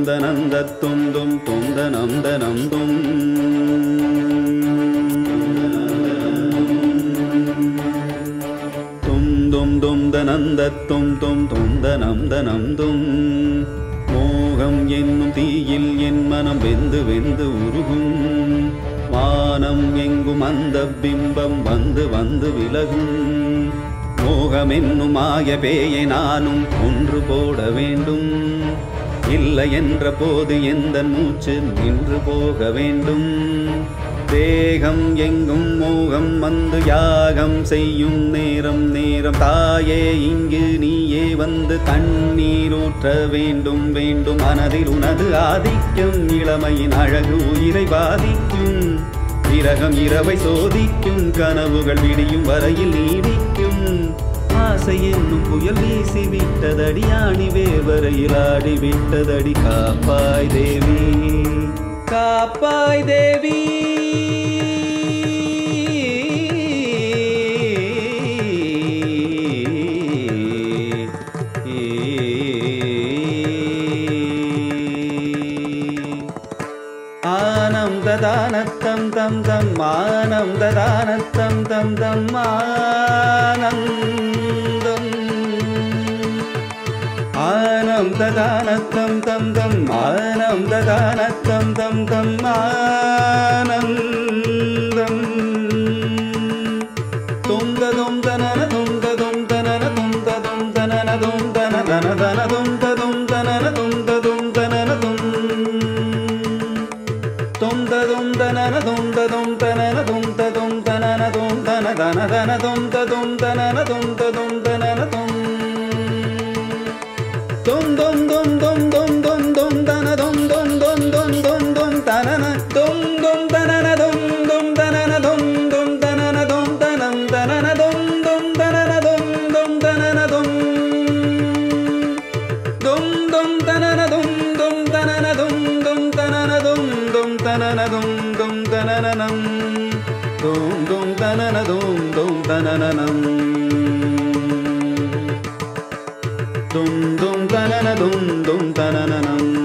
தனந்த தும் தும் தும் தனம் தனம் தும் தும் தும் தும் தனந்த தும் தும் தும் தனம் தனம் தும் மோகம் என்னும் தீயில் என் மனம் வெந்து வெந்து உருகும் வானம் எங்கும் அந்த பிம்பம் வந்து வந்து விலகும் மோகம் என்னும் மாய பேயை நானும் ஒன்று போட வேண்டும் இல்லை என்ற போது எந்த மூச்சு நின்று போக வேண்டும் தேகம் எங்கும் மோகம் வந்து யாகம் செய்யும் நேரம் நேரம் தாயே இங்கு நீயே வந்து தண்ணீர் ஊற்ற வேண்டும் வேண்டும் மனதில் உனது ஆதிக்கம் இளமையின் அழகு உயிரை பாதிக்கும் விரகம் இரவை சோதிக்கும் கனவுகள் விடியும் வரையில் நீடிக்கும் ஆசை என்னும் புயல் வீசி விட்டதடி ஆணி வேவரையில் ஆடி விட்டதடி காப்பாய் தேவி காப்பாய் தேவி ஆனம் ததானத்தம் தம் தம் ஆனம் ததானத்தம் தம் தம் ஆனந்தம் ஆனம் ததானத்தம் தம் தம் ஆனம் ததானத்தம் தம் தம் ஆனந்தம் துந்த தும் தனன துந்த தும் தனன துந்த தும் தனன தும் தன தன தன துந்த தும் தனன துந்த தும் தனன தும் தும் ததும் தனன தும் ததும் தனன தும் ததும் தனன தும் தன தன தன தும் ததும் தனன தும் ததும் தனன தும் தும் தும் தும் தும் தும் தும் தும் தன தும் தும் தும் தும் தும் தும் தனன தும் தும் தனன தும் தும் தனன தும் தும் தனன தும் தனம் தனன தும் தும் தனன தும் தும் தனன தும் தும் தும் தனன தும் தும் தனன தும் தும் தனன தும் தும் தனன தும் தும் தனனனம் தும் தும் தனன தும் தும் தனனனம் தும் தும் தனன தும் தும் தனனனம்